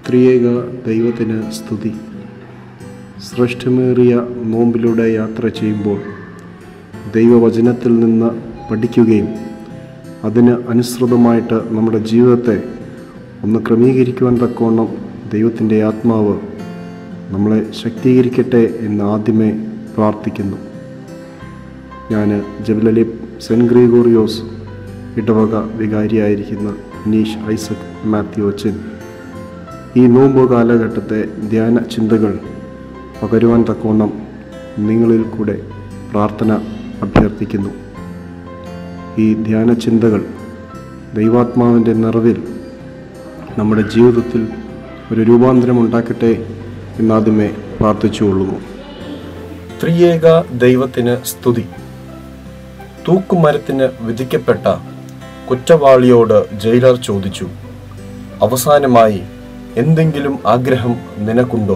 ത്രിയേക ദൈവത്തിന് സ്തുതി ശ്രേഷ്ഠമേറിയ നോമ്പിലൂടെ യാത്ര ചെയ്യുമ്പോൾ ദൈവവചനത്തിൽ നിന്ന് പഠിക്കുകയും അതിന് അനുസൃതമായിട്ട് നമ്മുടെ ജീവിതത്തെ ഒന്ന് ക്രമീകരിക്കുവാൻ തക്കവണ്ണം ദൈവത്തിൻ്റെ ആത്മാവ് നമ്മളെ ശക്തീകരിക്കട്ടെ എന്ന് ആദ്യമേ പ്രാർത്ഥിക്കുന്നു ഞാൻ ജബലലി സെൻറ്റ് ഗ്രിഗോറിയോസ് ഇടവക വികാരിയായിരിക്കുന്ന നീഷ് ഐസക് മാത്യു അച്ചൻ ഈ നോമ്പ് കാലഘട്ടത്തെ ധ്യാന ചിന്തകൾ പകരുവാൻ തക്കവണ്ണം നിങ്ങളിൽ കൂടെ പ്രാർത്ഥന അഭ്യർത്ഥിക്കുന്നു ഈ ധ്യാന ചിന്തകൾ ദൈവാത്മാവിൻ്റെ നിറവിൽ നമ്മുടെ ജീവിതത്തിൽ ഒരു രൂപാന്തരം ഉണ്ടാക്കട്ടെ എന്നാദ്യമേ പ്രാർത്ഥിച്ചുകൊള്ളുന്നു ത്രിയേക ദൈവത്തിന് സ്തുതി തൂക്കുമരത്തിന് വിധിക്കപ്പെട്ട കുറ്റവാളിയോട് ജയിലർ ചോദിച്ചു അവസാനമായി എന്തെങ്കിലും ആഗ്രഹം നിനക്കുണ്ടോ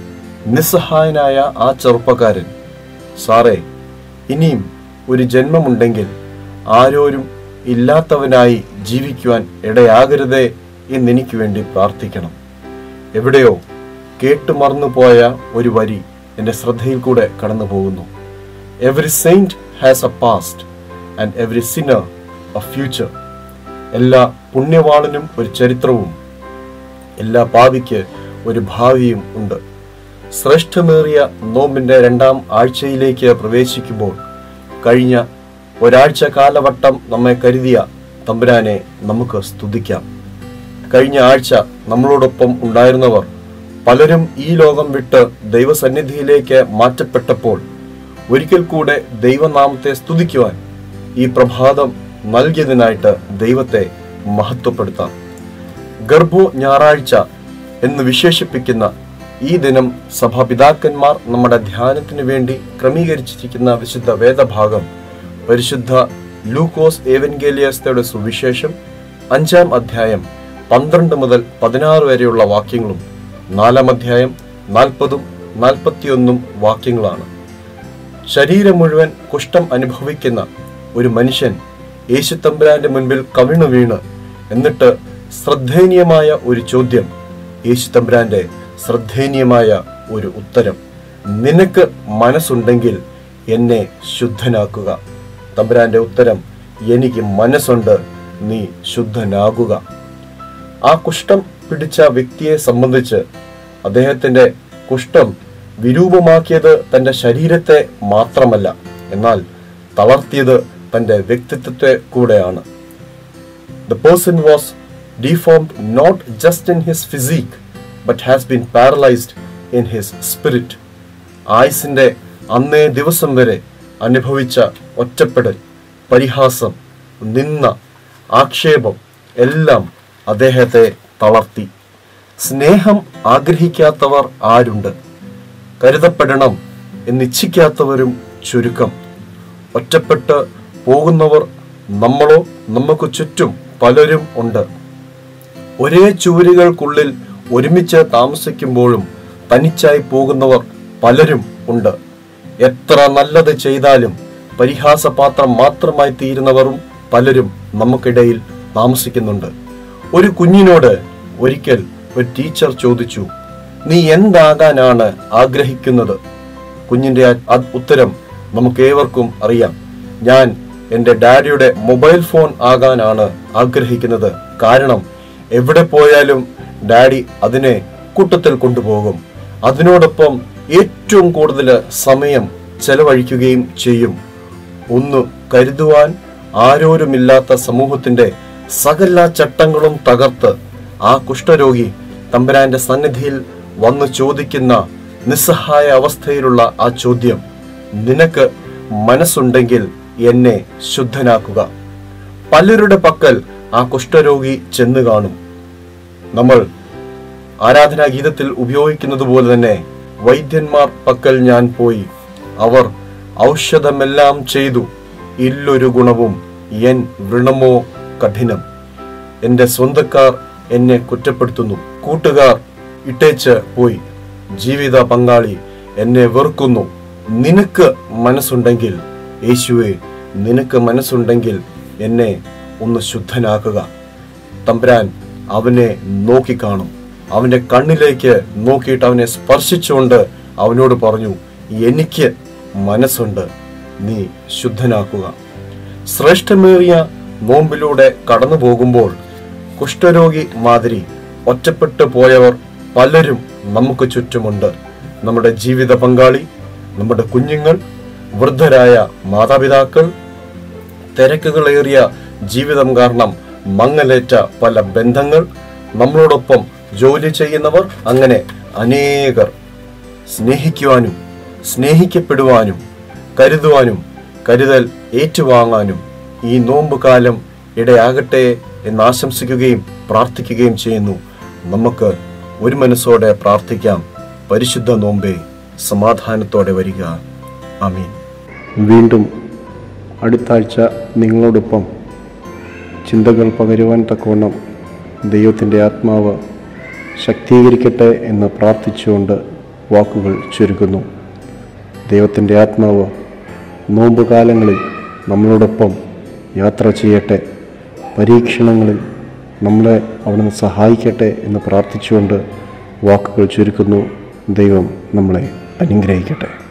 നിസ്സഹായനായ ആ ചെറുപ്പക്കാരൻ സാറേ ഇനിയും ഒരു ജന്മമുണ്ടെങ്കിൽ ആരോരും ഇല്ലാത്തവനായി ജീവിക്കുവാൻ ഇടയാകരുതേ എന്നെനിക്ക് വേണ്ടി പ്രാർത്ഥിക്കണം എവിടെയോ കേട്ടുമറന്നുപോയ ഒരു വരി എൻ്റെ ശ്രദ്ധയിൽ കൂടെ കടന്നു പോകുന്നു every saint has a past and every sinner a future എല്ലാ പുണ്യവാളനും ഒരു ചരിത്രവും എല്ലാ പാപിക്ക് ഒരു ഭാവിയും ഉണ്ട് ശ്രേഷ്ഠമേറിയ നോമ്പിന്റെ രണ്ടാം ആഴ്ചയിലേക്ക് പ്രവേശിക്കുമ്പോൾ കഴിഞ്ഞ ഒരാഴ്ച കാലവട്ടം നമ്മെ കരുതിയ തമ്പുരാനെ നമുക്ക് സ്തുതിക്കാം കഴിഞ്ഞ ആഴ്ച നമ്മളോടൊപ്പം ഉണ്ടായിരുന്നവർ പലരും ഈ ലോകം വിട്ട് ദൈവസന്നിധിയിലേക്ക് മാറ്റപ്പെട്ടപ്പോൾ ഒരിക്കൽ കൂടെ ദൈവനാമത്തെ സ്തുതിക്കുവാൻ ഈ പ്രഭാതം നൽകിയതിനായിട്ട് ദൈവത്തെ മഹത്വപ്പെടുത്താം ഗർഭോ ഞായറാഴ്ച എന്ന് വിശേഷിപ്പിക്കുന്ന ഈ ദിനം സഭാപിതാക്കന്മാർ നമ്മുടെ ധ്യാനത്തിന് വേണ്ടി ക്രമീകരിച്ചിരിക്കുന്ന വിശുദ്ധ വേദഭാഗം പരിശുദ്ധ ലൂക്കോസ് ഏവൻഗേലിയസ്തയുടെ സുവിശേഷം അഞ്ചാം അധ്യായം പന്ത്രണ്ട് മുതൽ പതിനാറ് വരെയുള്ള വാക്യങ്ങളും നാലാം അധ്യായം നാൽപ്പതും നാൽപ്പത്തിയൊന്നും വാക്യങ്ങളാണ് ശരീരം മുഴുവൻ കുഷ്ഠം അനുഭവിക്കുന്ന ഒരു മനുഷ്യൻ യേശുത്തമ്പുരാന്റെ മുൻപിൽ കവിണു വീണ് എന്നിട്ട് ശ്രദ്ധേനീയമായ ഒരു ചോദ്യം യേശുത്തമ്പുരാന്റെ ശ്രദ്ധേനീയമായ ഒരു ഉത്തരം നിനക്ക് മനസ്സുണ്ടെങ്കിൽ എന്നെ ശുദ്ധനാക്കുക തമ്പുരാന്റെ ഉത്തരം എനിക്ക് മനസ്സുണ്ട് നീ ശുദ്ധനാകുക ആ കുഷ്ഠം പിടിച്ച വ്യക്തിയെ സംബന്ധിച്ച് അദ്ദേഹത്തിന്റെ കുഷ്ഠം വിരൂപമാക്കിയത് തന്റെ ശരീരത്തെ മാത്രമല്ല എന്നാൽ തളർത്തിയത് തന്റെ വ്യക്തിത്വത്തെ കൂടെയാണ് the person was deformed not just in his physique but has been paralyzed in his spirit ആയുസിന്റെ അന്നേ ദിവസം വരെ അനുഭവിച്ച ഒറ്റപ്പെടൽ പരിഹാസം നിന്ന ആക്ഷേപം എല്ലാം അദ്ദേഹത്തെ തളർത്തി സ്നേഹം ആഗ്രഹിക്കാത്തവർ ആരുണ്ട് കരുതപ്പെടണം എന്നിച്ഛിക്കാത്തവരും ചുരുക്കം ഒറ്റപ്പെട്ട് പോകുന്നവർ നമ്മളോ നമുക്ക് ചുറ്റും പലരും ഉണ്ട് ഒരേ ചുവരുകൾക്കുള്ളിൽ ഒരുമിച്ച് താമസിക്കുമ്പോഴും തനിച്ചായി പോകുന്നവർ പലരും ഉണ്ട് എത്ര നല്ലത് ചെയ്താലും പരിഹാസപാത്രം മാത്രമായി തീരുന്നവരും പലരും നമുക്കിടയിൽ താമസിക്കുന്നുണ്ട് ഒരു കുഞ്ഞിനോട് ഒരിക്കൽ ഒരു ടീച്ചർ ചോദിച്ചു നീ എന്താകാനാണ് ആഗ്രഹിക്കുന്നത് കുഞ്ഞിന്റെ ആ ഉത്തരം നമുക്ക് ഏവർക്കും അറിയാം ഞാൻ എൻ്റെ ഡാഡിയുടെ മൊബൈൽ ഫോൺ ആകാനാണ് ആഗ്രഹിക്കുന്നത് കാരണം എവിടെ പോയാലും ഡാഡി അതിനെ കൂട്ടത്തിൽ കൊണ്ടുപോകും അതിനോടൊപ്പം ഏറ്റവും കൂടുതൽ സമയം ചെലവഴിക്കുകയും ചെയ്യും ഒന്ന് കരുതുവാൻ ആരോരുമില്ലാത്ത സമൂഹത്തിന്റെ സകല ചട്ടങ്ങളും തകർത്ത് ആ കുഷ്ഠരോഗി തമ്പുരാന്റെ സന്നിധിയിൽ വന്ന് ചോദിക്കുന്ന നിസ്സഹായ അവസ്ഥയിലുള്ള ആ ചോദ്യം നിനക്ക് മനസ്സുണ്ടെങ്കിൽ എന്നെ ശുദ്ധനാക്കുക പലരുടെ പക്കൽ ആ കുഷ്ഠരോഗി ചെന്ന് കാണും നമ്മൾ ആരാധനാ ഗീതത്തിൽ ഉപയോഗിക്കുന്നത് പോലെ തന്നെ വൈദ്യന്മാർ പക്കൽ ഞാൻ പോയി അവർ ഔഷധമെല്ലാം ചെയ്തു ഇല്ലൊരു ഗുണവും എൻ വൃണമോ കഠിനം എന്റെ സ്വന്തക്കാർ എന്നെ കുറ്റപ്പെടുത്തുന്നു കൂട്ടുകാർ ഇട്ടേച്ച് പോയി ജീവിത പങ്കാളി എന്നെ വെറുക്കുന്നു നിനക്ക് മനസ്സുണ്ടെങ്കിൽ യേശുവെ നിനക്ക് മനസ്സുണ്ടെങ്കിൽ എന്നെ ഒന്ന് ശുദ്ധനാക്കുക തമ്പുരാൻ അവനെ നോക്കിക്കാണും അവന്റെ കണ്ണിലേക്ക് നോക്കിയിട്ട് അവനെ സ്പർശിച്ചുകൊണ്ട് അവനോട് പറഞ്ഞു എനിക്ക് മനസ്സുണ്ട് നീ ശുദ്ധനാക്കുക ശ്രേഷ്ഠമേറിയ നോമ്പിലൂടെ കടന്നു പോകുമ്പോൾ കുഷ്ഠരോഗി മാതിരി ഒറ്റപ്പെട്ടു പോയവർ പലരും നമുക്ക് ചുറ്റുമുണ്ട് നമ്മുടെ ജീവിത പങ്കാളി നമ്മുടെ കുഞ്ഞുങ്ങൾ വൃദ്ധരായ മാതാപിതാക്കൾ തിരക്കുകളേറിയ ജീവിതം കാരണം മങ്ങലേറ്റ പല ബന്ധങ്ങൾ നമ്മളോടൊപ്പം ജോലി ചെയ്യുന്നവർ അങ്ങനെ അനേകർ സ്നേഹിക്കുവാനും സ്നേഹിക്കപ്പെടുവാനും കരുതുവാനും കരുതൽ ഏറ്റുവാങ്ങാനും ഈ നോമ്പ് കാലം ഇടയാകട്ടെ എന്ന് ആശംസിക്കുകയും പ്രാർത്ഥിക്കുകയും ചെയ്യുന്നു നമുക്ക് ഒരു മനസ്സോടെ പ്രാർത്ഥിക്കാം പരിശുദ്ധ നോമ്പേ സമാധാനത്തോടെ വരിക അമീൻ വീണ്ടും അടുത്ത ആഴ്ച നിങ്ങളോടൊപ്പം ചിന്തകൾ പകരുവാൻ തക്കവണ്ണം ദൈവത്തിൻ്റെ ആത്മാവ് ശക്തീകരിക്കട്ടെ എന്ന് പ്രാർത്ഥിച്ചുകൊണ്ട് വാക്കുകൾ ചുരുക്കുന്നു ദൈവത്തിൻ്റെ ആത്മാവ് നോമ്പ് കാലങ്ങളിൽ നമ്മളോടൊപ്പം യാത്ര ചെയ്യട്ടെ പരീക്ഷണങ്ങളിൽ നമ്മളെ അവിടുന്ന് സഹായിക്കട്ടെ എന്ന് പ്രാർത്ഥിച്ചുകൊണ്ട് വാക്കുകൾ ചുരുക്കുന്നു ദൈവം നമ്മളെ അനുഗ്രഹിക്കട്ടെ